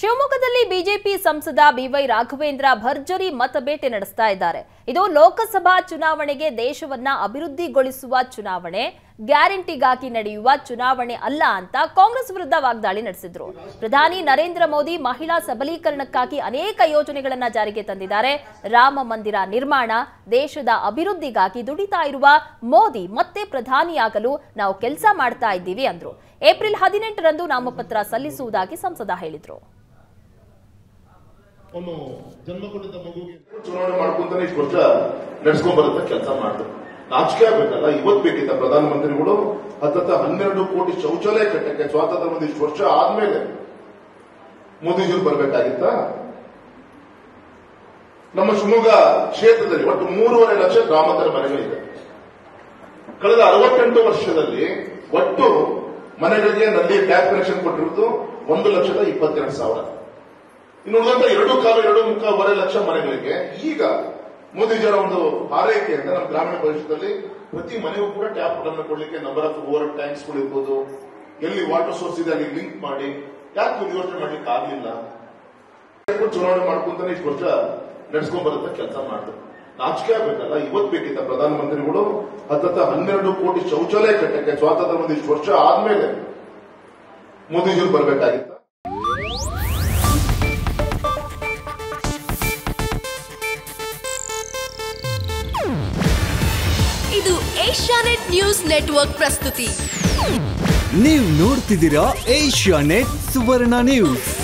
ಶಿವಮೊಗ್ಗದಲ್ಲಿ ಬಿಜೆಪಿ ಸಂಸದ ಬಿವೈ ರಾಘವೇಂದ್ರ ಭರ್ಜರಿ ಮತಬೇಟೆ ನಡೆಸ್ತಾ ಇದ್ದಾರೆ ಇದು ಲೋಕಸಭಾ ಚುನಾವಣೆಗೆ ದೇಶವನ್ನ ಅಭಿವೃದ್ಧಿಗೊಳಿಸುವ ಚುನಾವಣೆ ಗ್ಯಾರಂಟಿಗಾಗಿ ನಡೆಯುವ ಚುನಾವಣೆ ಅಲ್ಲ ಅಂತ ಕಾಂಗ್ರೆಸ್ ವಿರುದ್ಧ ವಾಗ್ದಾಳಿ ನಡೆಸಿದ್ರು ಪ್ರಧಾನಿ ನರೇಂದ್ರ ಮೋದಿ ಮಹಿಳಾ ಸಬಲೀಕರಣಕ್ಕಾಗಿ ಅನೇಕ ಯೋಜನೆಗಳನ್ನ ಜಾರಿಗೆ ತಂದಿದ್ದಾರೆ ರಾಮ ಮಂದಿರ ನಿರ್ಮಾಣ ದೇಶದ ಅಭಿವೃದ್ಧಿಗಾಗಿ ದುಡಿತಾ ಇರುವ ಮೋದಿ ಮತ್ತೆ ಪ್ರಧಾನಿಯಾಗಲು ನಾವು ಕೆಲಸ ಮಾಡ್ತಾ ಇದ್ದೀವಿ ಅಂದ್ರು ಏಪ್ರಿಲ್ ಹದಿನೆಂಟರಂದು ನಾಮಪತ್ರ ಸಲ್ಲಿಸುವುದಾಗಿ ಸಂಸದ ಹೇಳಿದ್ರು ಅವನು ಜನ್ಮ ಕೊಟ್ಟಿದ್ದ ಮಗುಗೆ ಚುನಾವಣೆ ಮಾಡ್ಕೊಂತಾನೆ ಇಷ್ಟು ವರ್ಷ ನಡ್ಸ್ಕೊಂಡ್ ಬರುತ್ತೆ ಕೆಲಸ ಮಾಡಿದ್ರು ನಾಚಿಕೆ ಆಗ್ಬೇಕಲ್ಲ ಇವತ್ ಬೇಕಿತ್ತ ಪ್ರಧಾನಮಂತ್ರಿಗಳು ಹತ್ತತ್ತ ಹನ್ನೆರಡು ಕೋಟಿ ಶೌಚಾಲಯ ಕಟ್ಟಕ್ಕೆ ಸ್ವಾತಂತ್ರ್ಯ ಒಂದು ಇಷ್ಟು ವರ್ಷ ಆದ್ಮೇಲೆ ಮೋದಿಜಿಯವರು ಬರ್ಬೇಕಾಗಿತ್ತ ನಮ್ಮ ಶಿವಮೊಗ್ಗ ಕ್ಷೇತ್ರದಲ್ಲಿ ಒಟ್ಟು ಮೂರುವರೆ ಲಕ್ಷ ಗ್ರಾಮಾಂತರ ಮನೆಗಳಿದೆ ಕಳೆದ ಅರವತ್ತೆಂಟು ವರ್ಷದಲ್ಲಿ ಒಟ್ಟು ಮನೆಗಳಿಗೆ ನಲ್ಲಿ ಟ್ಯಾಪ್ ಕನೆಕ್ಷನ್ ಕೊಟ್ಟಿರುವುದು ಒಂದು ಲಕ್ಷದ ಇಪ್ಪತ್ತೆರಡು ಸಾವಿರ ಇನ್ನು ಉಳಿದಂತ ಎರಡು ಕಾಲು ಎರಡು ಮುಕ್ಕಾವರೆ ಲಕ್ಷ ಮನೆಗಳಿಗೆ ಈಗ ಮೋದಿಜಿಯವರ ಒಂದು ಹಾರೈಕೆಯಿಂದ ನಮ್ಮ ಗ್ರಾಮೀಣ ಪ್ರದೇಶದಲ್ಲಿ ಪ್ರತಿ ಮನೆಗೂ ಕೂಡ ಟ್ಯಾಪ್ ಗಳನ್ನು ಕೊಡ್ಲಿಕ್ಕೆ ನಂಬರ್ ಆಫ್ ಓವರ್ ಟ್ಯಾಂಕ್ಸ್ ಇರ್ಬೋದು ಎಲ್ಲಿ ವಾಟರ್ ಸೋರ್ಸ್ ಇದೆ ಅಲ್ಲಿ ಲಿಂಕ್ ಮಾಡಿ ಯಾಕೆ ನೀವು ಯೋಚನೆ ಮಾಡ್ಲಿಕ್ಕೆ ಆಗ್ಲಿಲ್ಲ ಚುನಾವಣೆ ಮಾಡ್ಕೊಂತಾನೆ ಇಷ್ಟು ವರ್ಷ ನಡ್ಸ್ಕೊಂಡ್ ಬರುತ್ತೆ ಕೆಲಸ ಮಾಡಿದ್ರು ನಾಚಿಕೆ ಆಗ್ಬೇಕಲ್ಲ ಇವತ್ ಬೇಕಿತ್ತ ಪ್ರಧಾನಮಂತ್ರಿಗಳು ಹತ್ತತ್ತ ಹನ್ನೆರಡು ಕೋಟಿ ಶೌಚಾಲಯ ಕಟ್ಟಕ್ಕೆ ಸ್ವಾತಂತ್ರ್ಯ ಒಂದು ಇಷ್ಟು ವರ್ಷ ಆದ್ಮೇಲೆ ಮೋದಿಜಿಯವರು ಬರ್ಬೇಕಾಗಿತ್ತ ಇದು ಏಷ್ಯಾನೆಟ್ ನ್ಯೂಸ್ ನೆಟ್ವರ್ಕ್ ಪ್ರಸ್ತುತಿ ನೀವು ನೋಡ್ತಿದ್ದೀರಾ ಏಷ್ಯಾ ನೆಟ್ ಸುವರ್ಣ ನ್ಯೂಸ್